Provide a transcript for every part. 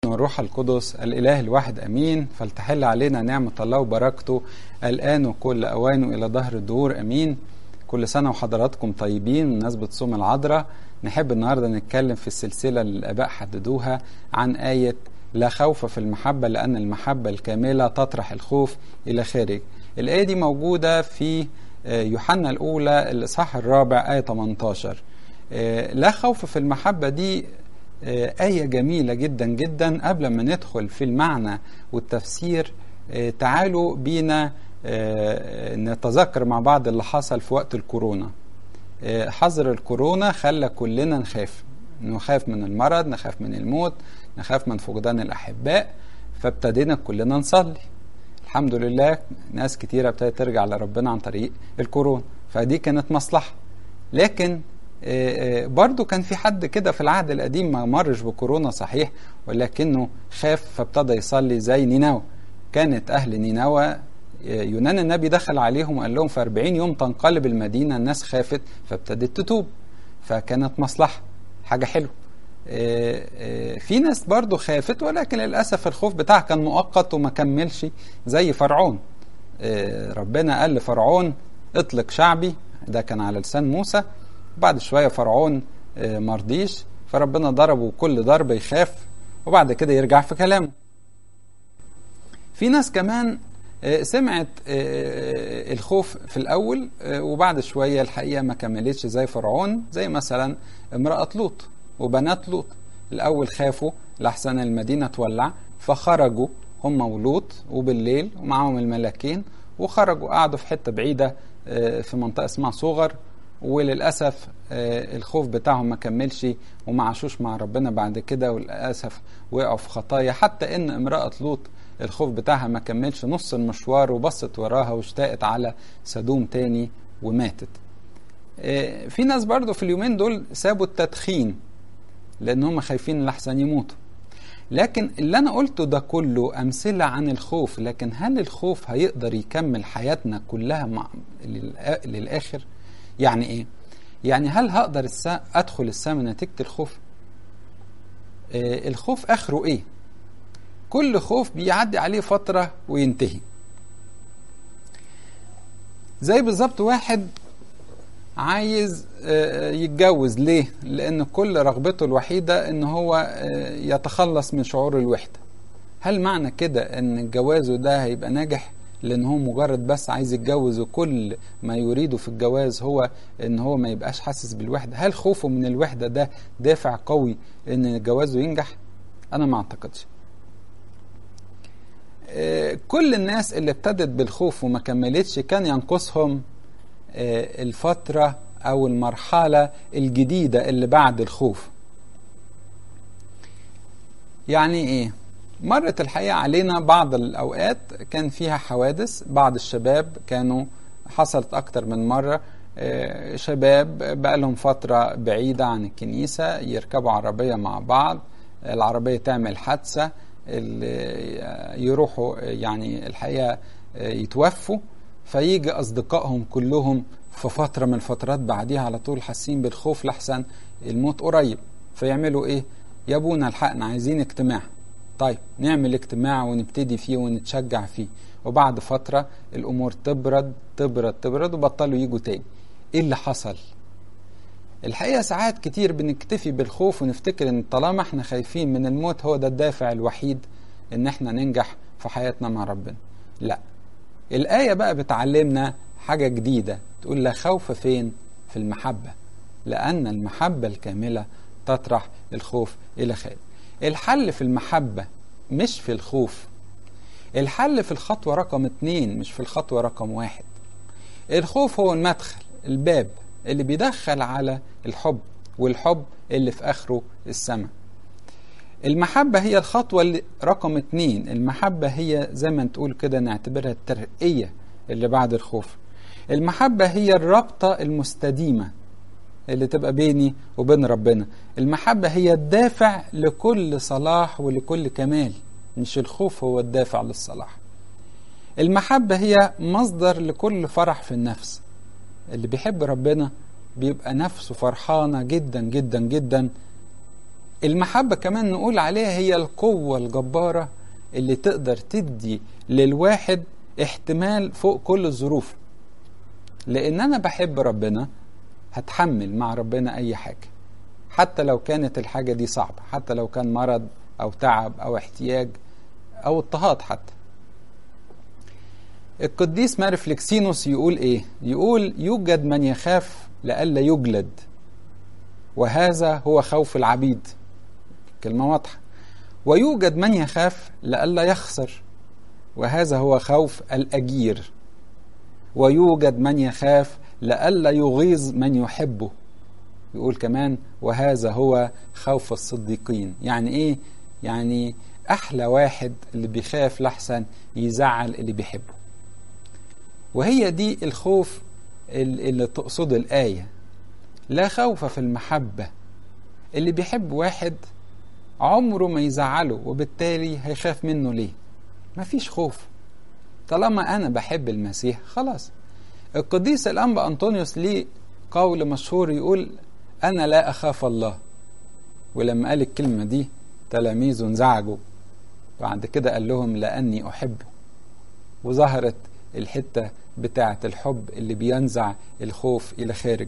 والروح القدس الإله الواحد أمين فلتحل علينا نعمة الله وبركته الآن وكل أوان إلى ظهر الدهور أمين كل سنة وحضراتكم طيبين بمناسبة صوم العذراء نحب النهاردة نتكلم في السلسلة اللي الآباء حددوها عن آية لا خوف في المحبة لأن المحبة الكاملة تطرح الخوف إلى خارج الآية دي موجودة في يوحنا الأولى الإصحاح الرابع آية 18 لا خوف في المحبة دي آية جميلة جدا جدا قبل ما ندخل في المعنى والتفسير تعالوا بينا نتذكر مع بعض اللي حصل في وقت الكورونا حظر الكورونا خلى كلنا نخاف نخاف من المرض نخاف من الموت نخاف من فقدان الأحباء فابتدينا كلنا نصلي الحمد لله ناس كتيرة ابتدت ترجع لربنا عن طريق الكورونا فدي كانت مصلحة لكن برضو كان في حد كده في العهد القديم ما مرش بكورونا صحيح ولكنه خاف فابتدى يصلي زي نينوى كانت أهل نينوى يونان النبي دخل عليهم وقال لهم في 40 يوم تنقلب المدينة الناس خافت فابتدت تتوب فكانت مصلحة حاجة حلوة في ناس برضو خافت ولكن للأسف الخوف بتاعها كان مؤقت وما كملش زي فرعون ربنا قال لفرعون اطلق شعبي ده كان على لسان موسى بعد شوية فرعون مرضيش فربنا ضربه كل ضربة يخاف وبعد كده يرجع في كلامه في ناس كمان سمعت الخوف في الأول وبعد شوية الحقيقة ما كملتش زي فرعون زي مثلا امرأة لوط وبنات لوط الأول خافوا لحسن المدينة تولع فخرجوا هم ولوط وبالليل ومعاهم الملاكين وخرجوا قعدوا في حتة بعيدة في منطقة اسمها صغر وللأسف الخوف بتاعهم ما كملش وما عاشوش مع ربنا بعد كده وللأسف وقعوا في خطايا حتى إن امرأة لوط الخوف بتاعها ما كملش نص المشوار وبصت وراها واشتاقت على سدوم تاني وماتت في ناس برضو في اليومين دول سابوا التدخين لأن هم خايفين لحسن يموتوا لكن اللي أنا قلته ده كله أمثلة عن الخوف لكن هل الخوف هيقدر يكمل حياتنا كلها مع للآخر؟ يعني ايه يعني هل هقدر السا... ادخل السماء نتيجه الخوف آه الخوف اخره ايه كل خوف بيعدي عليه فتره وينتهي زي بالظبط واحد عايز آه يتجوز ليه لان كل رغبته الوحيده ان هو آه يتخلص من شعور الوحده هل معنى كده ان جوازه ده هيبقى ناجح لان هو مجرد بس عايز يتجوز وكل ما يريده في الجواز هو ان هو ما يبقاش حاسس بالوحده هل خوفه من الوحده ده دافع قوي ان جوازه ينجح انا ما اعتقدش كل الناس اللي ابتدت بالخوف وما كملتش كان ينقصهم الفتره او المرحله الجديده اللي بعد الخوف يعني ايه مرت الحقيقة علينا بعض الأوقات كان فيها حوادث بعض الشباب كانوا حصلت أكتر من مرة شباب بقى لهم فترة بعيدة عن الكنيسة يركبوا عربية مع بعض العربية تعمل حادثة يروحوا يعني الحقيقة يتوفوا فيجي أصدقائهم كلهم في فترة من الفترات بعديها على طول حاسين بالخوف لحسن الموت قريب فيعملوا إيه؟ يا ابونا الحقنا عايزين اجتماع طيب نعمل اجتماع ونبتدي فيه ونتشجع فيه وبعد فترة الأمور تبرد تبرد تبرد وبطلوا يجوا تاني إيه اللي حصل؟ الحقيقة ساعات كتير بنكتفي بالخوف ونفتكر إن طالما إحنا خايفين من الموت هو ده الدافع الوحيد إن إحنا ننجح في حياتنا مع ربنا لا الآية بقى بتعلمنا حاجة جديدة تقول لا خوف فين؟ في المحبة لأن المحبة الكاملة تطرح الخوف إلى خارج الحل في المحبة مش في الخوف الحل في الخطوة رقم اتنين مش في الخطوة رقم واحد الخوف هو المدخل الباب اللي بيدخل على الحب والحب اللي في آخره السماء المحبة هي الخطوة اللي رقم اتنين المحبة هي زي ما تقول كده نعتبرها الترقية اللي بعد الخوف المحبة هي الرابطة المستديمة اللي تبقى بيني وبين ربنا المحبة هي الدافع لكل صلاح ولكل كمال مش الخوف هو الدافع للصلاح المحبة هي مصدر لكل فرح في النفس اللي بيحب ربنا بيبقى نفسه فرحانة جدا جدا جدا المحبة كمان نقول عليها هي القوة الجبارة اللي تقدر تدي للواحد احتمال فوق كل الظروف لان انا بحب ربنا هتحمل مع ربنا اي حاجه حتى لو كانت الحاجه دي صعبه حتى لو كان مرض او تعب او احتياج او اضطهاد حتى القديس مارفلكسينوس يقول ايه يقول يوجد من يخاف لئلا يجلد وهذا هو خوف العبيد كلمه واضحه ويوجد من يخاف لئلا يخسر وهذا هو خوف الاجير ويوجد من يخاف لئلا يغيظ من يحبه يقول كمان وهذا هو خوف الصديقين يعني ايه يعني احلى واحد اللي بيخاف لحسن يزعل اللي بيحبه وهي دي الخوف اللي تقصد الايه لا خوف في المحبه اللي بيحب واحد عمره ما يزعله وبالتالي هيخاف منه ليه مفيش خوف طالما انا بحب المسيح خلاص القديس الانبا انطونيوس ليه قول مشهور يقول انا لا اخاف الله ولما قال الكلمه دي تلاميذه انزعجوا وبعد كده قال لهم لاني احبه وظهرت الحته بتاعه الحب اللي بينزع الخوف الى خارج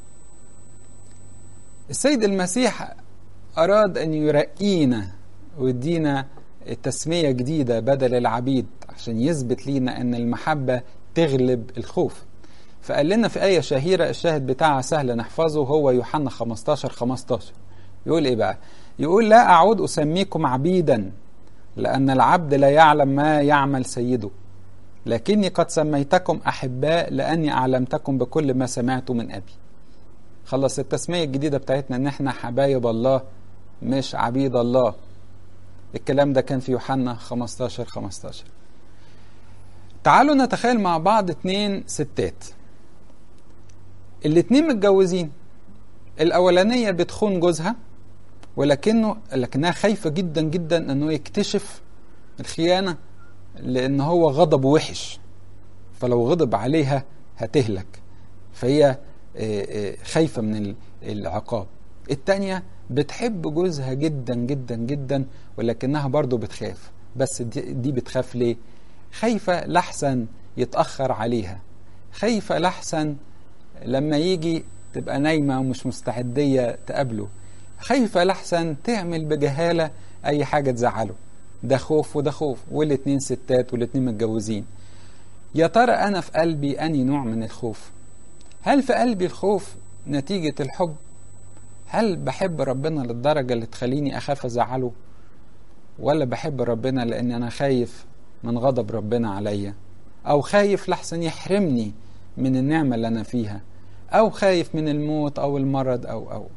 السيد المسيح اراد ان يرقينا ويدينا تسميه جديده بدل العبيد عشان يثبت لينا ان المحبه تغلب الخوف فقال لنا في آية شهيرة الشاهد بتاعها سهل نحفظه هو يوحنا 15 15 يقول إيه بقى؟ يقول لا أعود أسميكم عبيدا لأن العبد لا يعلم ما يعمل سيده لكني قد سميتكم أحباء لأني أعلمتكم بكل ما سمعت من أبي خلص التسمية الجديدة بتاعتنا إن إحنا حبايب الله مش عبيد الله الكلام ده كان في يوحنا 15 15 تعالوا نتخيل مع بعض اتنين ستات الاتنين متجوزين الأولانية بتخون جوزها ولكنه لكنها خايفة جدا جدا انه يكتشف الخيانة لان هو غضب وحش فلو غضب عليها هتهلك فهي خايفة من العقاب التانية بتحب جوزها جدا جدا جدا ولكنها برضو بتخاف بس دي بتخاف ليه خايفة لحسن يتأخر عليها خايفة لحسن لما يجي تبقى نايمة ومش مستعدية تقابله خايفة لحسن تعمل بجهالة أي حاجة تزعله ده خوف وده خوف والاتنين ستات والاتنين متجوزين يا ترى أنا في قلبي أني نوع من الخوف هل في قلبي الخوف نتيجة الحب هل بحب ربنا للدرجة اللي تخليني أخاف أزعله ولا بحب ربنا لأن أنا خايف من غضب ربنا عليا أو خايف لحسن يحرمني من النعمة اللي أنا فيها أو خايف من الموت أو المرض أو أو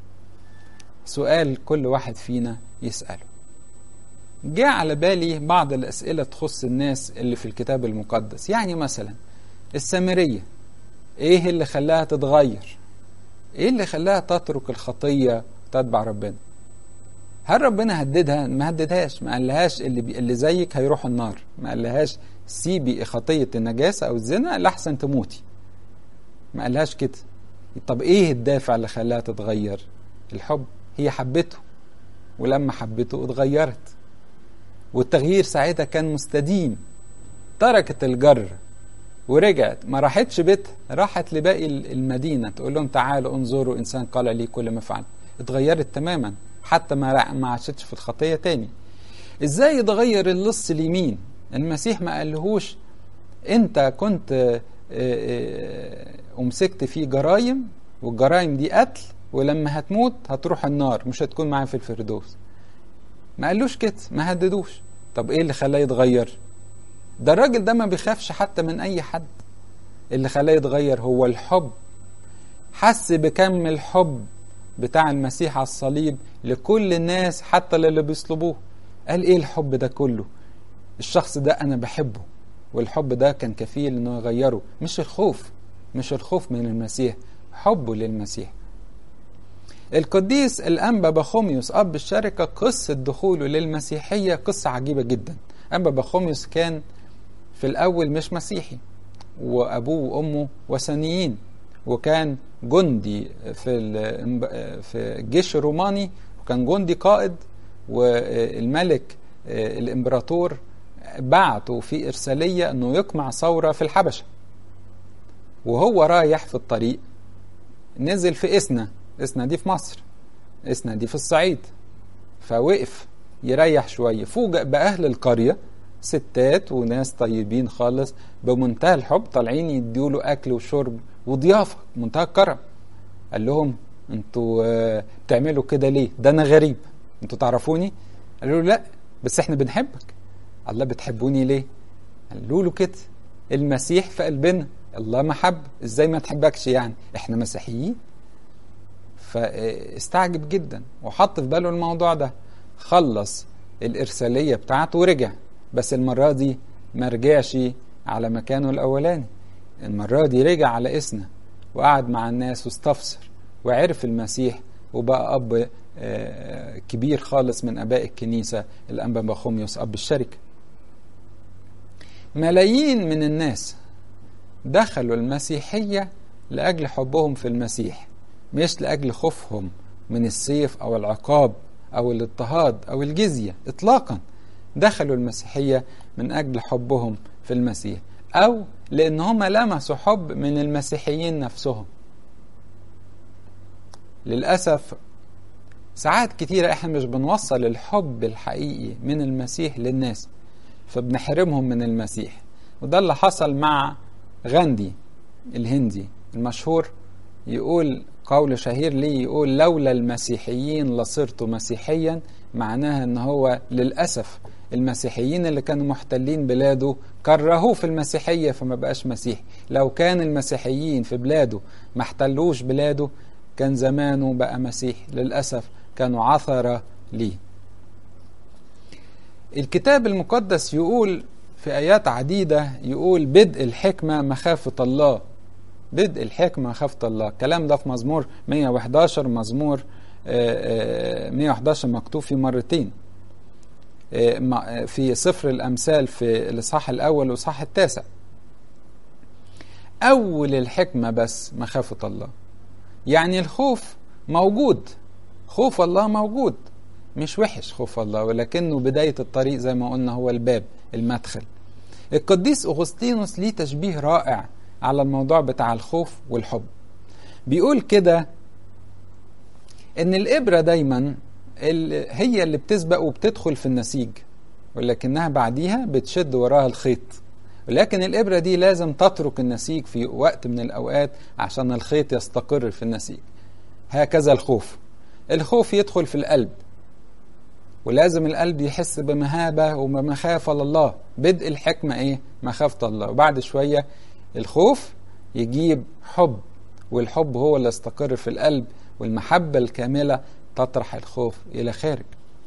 سؤال كل واحد فينا يسأله جاء على بالي بعض الأسئلة تخص الناس اللي في الكتاب المقدس يعني مثلا السامرية إيه اللي خلاها تتغير إيه اللي خلاها تترك الخطية وتتبع ربنا هل ربنا هددها ما هددهاش ما قالهاش اللي, بي... اللي زيك هيروح النار ما قالهاش سيبي خطية النجاسة أو الزنا لحسن تموتي ما قالهاش كده طب ايه الدافع اللي خلاها تتغير الحب هي حبته ولما حبته اتغيرت والتغيير ساعتها كان مستديم تركت الجر ورجعت ما راحتش بيتها راحت لباقي المدينه تقول لهم تعالوا انظروا انسان قال لي كل ما فعل اتغيرت تماما حتى ما ما عاشتش في الخطيه تاني ازاي يتغير اللص اليمين المسيح ما قالهوش انت كنت ومسكت فيه جرايم والجرايم دي قتل ولما هتموت هتروح النار مش هتكون معاه في الفردوس ما قالوش كده ما هددوش طب ايه اللي خلاه يتغير ده الراجل ده ما بيخافش حتى من اي حد اللي خلاه يتغير هو الحب حس بكم الحب بتاع المسيح على الصليب لكل الناس حتى للي بيصلبوه قال ايه الحب ده كله الشخص ده انا بحبه والحب ده كان كفيل انه يغيره مش الخوف مش الخوف من المسيح حبه للمسيح القديس الأنبا بخوميوس أب الشركة قصة دخوله للمسيحية قصة عجيبة جدا أنبا بخوميوس كان في الأول مش مسيحي وأبوه وأمه وثنيين وكان جندي في في الجيش الروماني وكان جندي قائد والملك الامبراطور بعته في ارساليه انه يقمع ثوره في الحبشه وهو رايح في الطريق نزل في اسنا اسنا دي في مصر اسنا دي في الصعيد فوقف يريح شويه فوجئ باهل القريه ستات وناس طيبين خالص بمنتهى الحب طالعين يدوا له اكل وشرب وضيافه منتهى الكرم قال لهم انتوا بتعملوا كده ليه ده انا غريب انتوا تعرفوني قالوا له لا بس احنا بنحبك الله بتحبوني ليه قالوا له كده المسيح في قلبنا الله محب ازاي ما تحبكش يعني احنا مسيحيين فاستعجب جدا وحط في باله الموضوع ده خلص الإرسالية بتاعته ورجع بس المرة دي ما رجعش على مكانه الأولاني المرة دي رجع على إسنا وقعد مع الناس واستفسر وعرف المسيح وبقى أب كبير خالص من أباء الكنيسة الأنبا بخوميوس أب الشركة ملايين من الناس دخلوا المسيحية لأجل حبهم في المسيح مش لأجل خوفهم من السيف أو العقاب أو الاضطهاد أو الجزية إطلاقا دخلوا المسيحية من أجل حبهم في المسيح أو لأن هم لمسوا حب من المسيحيين نفسهم للأسف ساعات كتيرة احنا مش بنوصل الحب الحقيقي من المسيح للناس فبنحرمهم من المسيح وده اللي حصل مع غاندي الهندي المشهور يقول قول شهير ليه يقول لولا المسيحيين لصرت مسيحيا معناها ان هو للاسف المسيحيين اللي كانوا محتلين بلاده كرهوه في المسيحيه فما بقاش مسيحي لو كان المسيحيين في بلاده ما احتلوش بلاده كان زمانه بقى مسيحي للاسف كانوا عثره ليه الكتاب المقدس يقول في ايات عديده يقول بدء الحكمه مخافه الله بدء الحكمة مخافة الله الكلام ده في مزمور 111 مزمور 111 مكتوب فيه مرتين في سفر الأمثال في الإصحاح الأول والإصحاح التاسع أول الحكمة بس مخافة الله يعني الخوف موجود خوف الله موجود مش وحش خوف الله ولكنه بداية الطريق زي ما قلنا هو الباب المدخل القديس أغسطينوس ليه تشبيه رائع على الموضوع بتاع الخوف والحب بيقول كده ان الابره دايما اللي هي اللي بتسبق وبتدخل في النسيج ولكنها بعديها بتشد وراها الخيط ولكن الابره دي لازم تترك النسيج في وقت من الاوقات عشان الخيط يستقر في النسيج هكذا الخوف الخوف يدخل في القلب ولازم القلب يحس بمهابة وبمخافة لله بدء الحكمة ايه مخافة الله وبعد شوية الخوف يجيب حب والحب هو اللي يستقر في القلب والمحبة الكاملة تطرح الخوف إلى خارج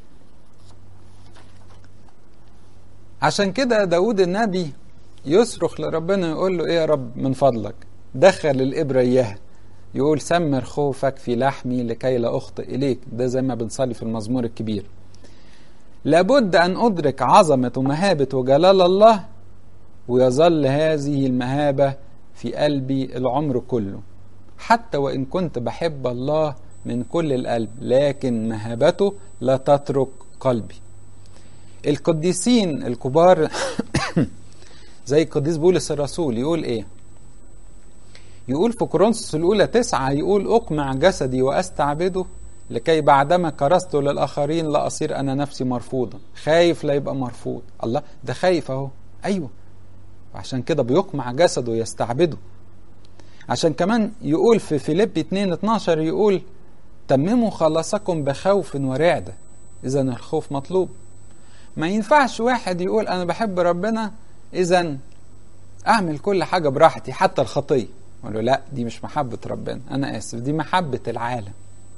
عشان كده داود النبي يصرخ لربنا يقول له ايه يا رب من فضلك دخل الإبرة إياها يقول سمر خوفك في لحمي لكي لا أخطئ إليك ده زي ما بنصلي في المزمور الكبير لابد أن أدرك عظمة ومهابة وجلال الله ويظل هذه المهابة في قلبي العمر كله حتى وإن كنت بحب الله من كل القلب لكن مهابته لا تترك قلبي القديسين الكبار زي القديس بولس الرسول يقول ايه يقول في كورنثوس الأولى تسعة يقول أقمع جسدي وأستعبده لكي بعدما كرست للآخرين لا أصير أنا نفسي مرفوضا خايف لا يبقى مرفوض الله ده خايف أهو أيوه وعشان كده بيقمع جسده ويستعبده عشان كمان يقول في فيليب 2 12 يقول تمموا خلاصكم بخوف ورعدة إذا الخوف مطلوب ما ينفعش واحد يقول أنا بحب ربنا إذا أعمل كل حاجة براحتي حتى الخطية أقول له لا دي مش محبة ربنا أنا آسف دي محبة العالم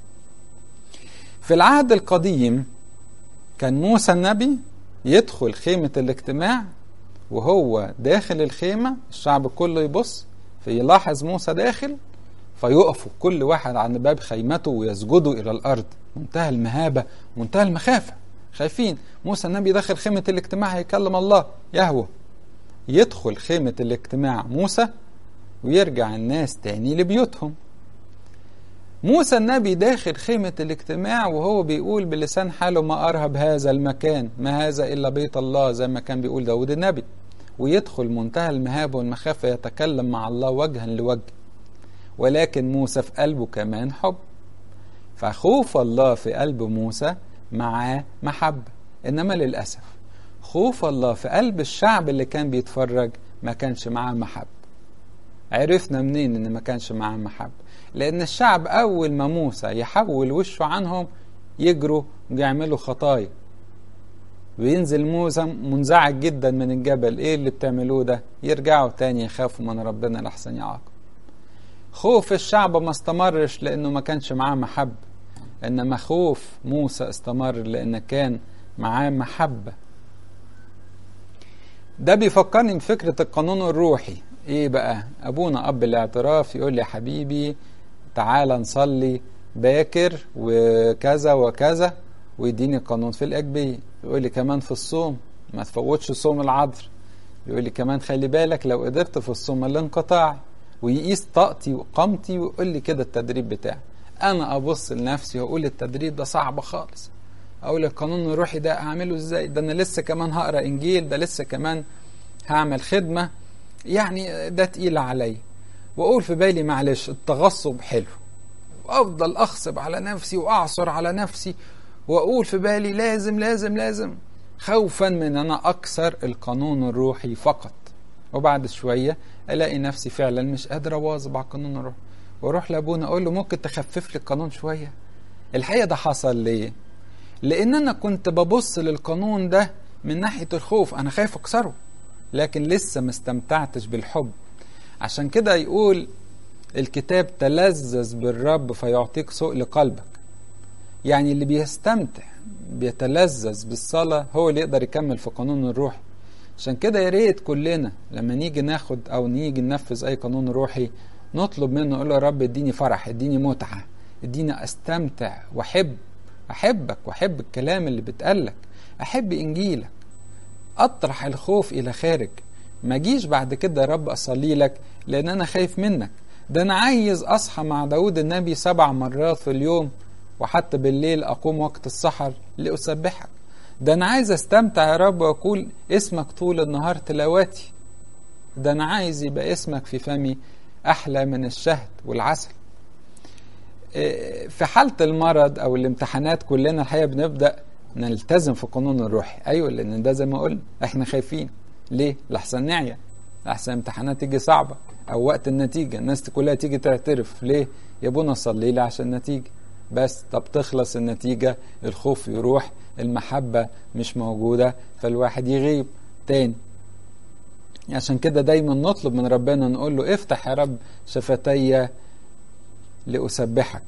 في العهد القديم كان موسى النبي يدخل خيمة الاجتماع وهو داخل الخيمة الشعب كله يبص فيلاحظ موسى داخل فيقفوا كل واحد عند باب خيمته ويسجدوا إلى الأرض منتهى المهابة منتهى المخافة خايفين موسى النبي داخل خيمة الاجتماع هيكلم الله يهوه يدخل خيمة الاجتماع موسى ويرجع الناس تاني لبيوتهم موسى النبي داخل خيمة الاجتماع وهو بيقول بلسان حاله ما أرهب هذا المكان ما هذا إلا بيت الله زي ما كان بيقول داود النبي ويدخل منتهى المهابة والمخافة يتكلم مع الله وجها لوجه ولكن موسى في قلبه كمان حب فخوف الله في قلب موسى معاه محبة إنما للأسف خوف الله في قلب الشعب اللي كان بيتفرج ما كانش معاه محبة عرفنا منين إن ما كانش معاه محبة لأن الشعب أول ما موسى يحول وشه عنهم يجروا ويعملوا خطايا وينزل موسى منزعج جدا من الجبل ايه اللي بتعملوه ده يرجعوا تاني يخافوا من ربنا لحسن يعاقب خوف الشعب ما استمرش لانه ما كانش معاه محبة انما خوف موسى استمر لان كان معاه محبة ده بيفكرني بفكرة القانون الروحي ايه بقى ابونا اب الاعتراف يقول لي يا حبيبي تعالى نصلي باكر وكذا وكذا ويديني قانون في الأجبية يقول لي كمان في الصوم ما تفوتش صوم العذر يقول لي كمان خلي بالك لو قدرت في الصوم الانقطاع ويقيس طاقتي وقامتي ويقول لي كده التدريب بتاعي انا ابص لنفسي واقول التدريب ده صعب خالص اقول القانون الروحي ده اعمله ازاي ده انا لسه كمان هقرا انجيل ده لسه كمان هعمل خدمه يعني ده تقيل عليا واقول في بالي معلش التغصب حلو وافضل اغصب على نفسي واعصر على نفسي واقول في بالي لازم لازم لازم خوفا من ان انا اكسر القانون الروحي فقط وبعد شويه الاقي نفسي فعلا مش قادر اواظب على القانون الروحي واروح لابونا اقول له ممكن تخفف لي القانون شويه الحقيقه ده حصل ليه لان انا كنت ببص للقانون ده من ناحيه الخوف انا خايف اكسره لكن لسه ما استمتعتش بالحب عشان كده يقول الكتاب تلذذ بالرب فيعطيك سؤل قلبك يعني اللي بيستمتع بيتلذذ بالصلاة هو اللي يقدر يكمل في قانون الروح عشان كده يا ريت كلنا لما نيجي ناخد او نيجي ننفذ اي قانون روحي نطلب منه نقول له يا رب اديني فرح اديني متعة اديني استمتع واحب احبك واحب الكلام اللي بتقالك احب انجيلك اطرح الخوف الى خارج ما جيش بعد كده يا رب اصلي لك لان انا خايف منك ده انا عايز اصحى مع داود النبي سبع مرات في اليوم وحتى بالليل اقوم وقت السحر لاسبحك ده انا عايز استمتع يا رب واقول اسمك طول النهار تلاواتي ده انا عايز يبقى اسمك في فمي احلى من الشهد والعسل في حالة المرض او الامتحانات كلنا الحقيقة بنبدأ نلتزم في القانون الروحي ايوه لان ده زي ما قلنا احنا خايفين ليه لحسن نعيا لحسن امتحانات تيجي صعبة او وقت النتيجة الناس كلها تيجي تعترف ليه يا ابونا صلي لي عشان النتيجة بس طب تخلص النتيجة الخوف يروح المحبة مش موجودة فالواحد يغيب تاني عشان كده دايما نطلب من ربنا نقول له افتح يا رب شفتي لأسبحك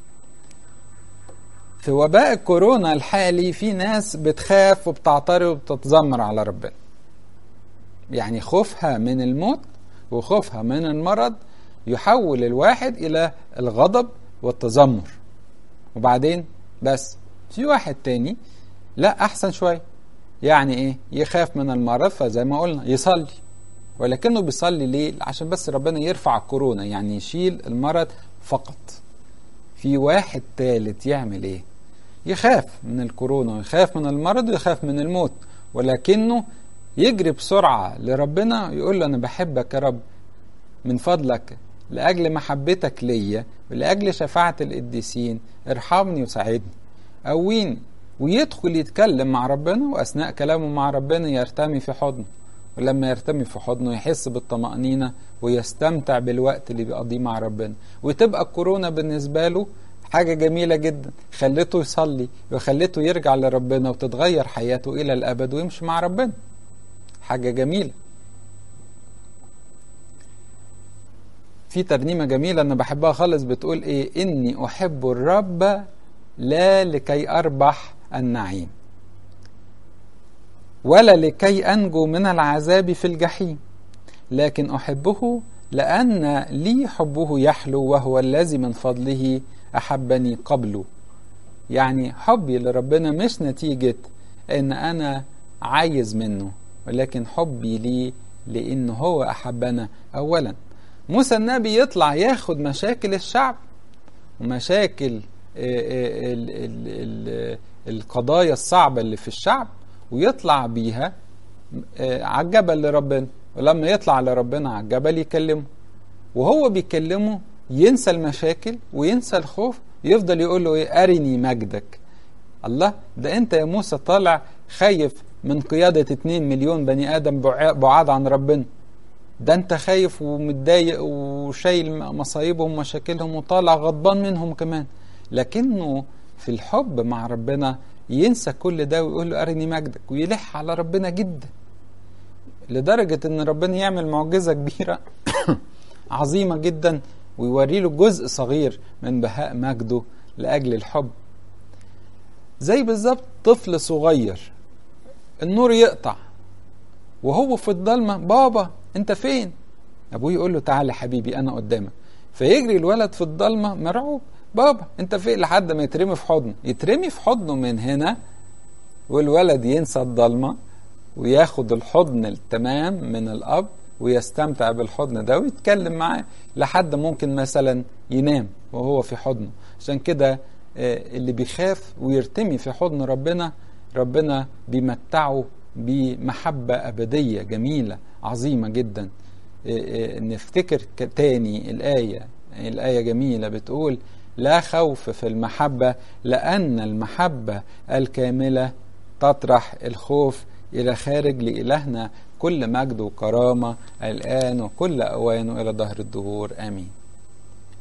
في وباء الكورونا الحالي في ناس بتخاف وبتعترض وبتتذمر على ربنا يعني خوفها من الموت وخوفها من المرض يحول الواحد إلى الغضب والتذمر وبعدين بس في واحد تاني لا أحسن شوية يعني إيه يخاف من المرض فزي ما قلنا يصلي ولكنه بيصلي ليه عشان بس ربنا يرفع الكورونا يعني يشيل المرض فقط في واحد تالت يعمل ايه يخاف من الكورونا ويخاف من المرض ويخاف من الموت ولكنه يجري بسرعة لربنا يقول له أنا بحبك يا رب من فضلك لأجل محبتك ليا ولأجل شفاعة القديسين ارحمني وساعدني قويني ويدخل يتكلم مع ربنا وأثناء كلامه مع ربنا يرتمي في حضنه ولما يرتمي في حضنه يحس بالطمأنينة ويستمتع بالوقت اللي بيقضيه مع ربنا وتبقى الكورونا بالنسبة له حاجة جميلة جدا خلته يصلي وخلته يرجع لربنا وتتغير حياته إلى الأبد ويمشي مع ربنا حاجة جميلة في ترنيمة جميلة أنا بحبها خالص بتقول إيه إني أحب الرب لا لكي أربح النعيم ولا لكي أنجو من العذاب في الجحيم لكن أحبه لأن لي حبه يحلو وهو الذي من فضله أحبني قبله يعني حبي لربنا مش نتيجة إن أنا عايز منه ولكن حبي ليه لأنه هو أحبنا أولا موسى النبي يطلع ياخد مشاكل الشعب ومشاكل ال ال ال القضايا الصعبة اللي في الشعب ويطلع بيها على الجبل لربنا ولما يطلع لربنا على الجبل يكلمه وهو بيكلمه ينسى المشاكل وينسى الخوف يفضل يقول له ايه ارني مجدك الله ده انت يا موسى طالع خايف من قيادة 2 مليون بني ادم بعاد عن ربنا ده انت خايف ومتضايق وشايل مصايبهم ومشاكلهم وطالع غضبان منهم كمان لكنه في الحب مع ربنا ينسى كل ده ويقول له ارني مجدك ويلح على ربنا جدا لدرجة ان ربنا يعمل معجزة كبيرة عظيمة جدا ويوري له جزء صغير من بهاء مجده لأجل الحب زي بالظبط طفل صغير النور يقطع وهو في الضلمة بابا انت فين ابوه يقول له تعالى حبيبي انا قدامك فيجري الولد في الضلمة مرعوب بابا انت فين لحد ما يترمي في حضنه يترمي في حضنه من هنا والولد ينسى الضلمة وياخد الحضن التمام من الاب ويستمتع بالحضن ده ويتكلم معاه لحد ممكن مثلا ينام وهو في حضنه عشان كده اللي بيخاف ويرتمي في حضن ربنا ربنا بيمتعه بمحبة أبدية جميلة عظيمة جدا نفتكر تاني الآية الآية جميلة بتقول لا خوف في المحبة لأن المحبة الكاملة تطرح الخوف إلى خارج لإلهنا كل مجد وكرامة الآن وكل أوان وإلى ظهر الدهور آمين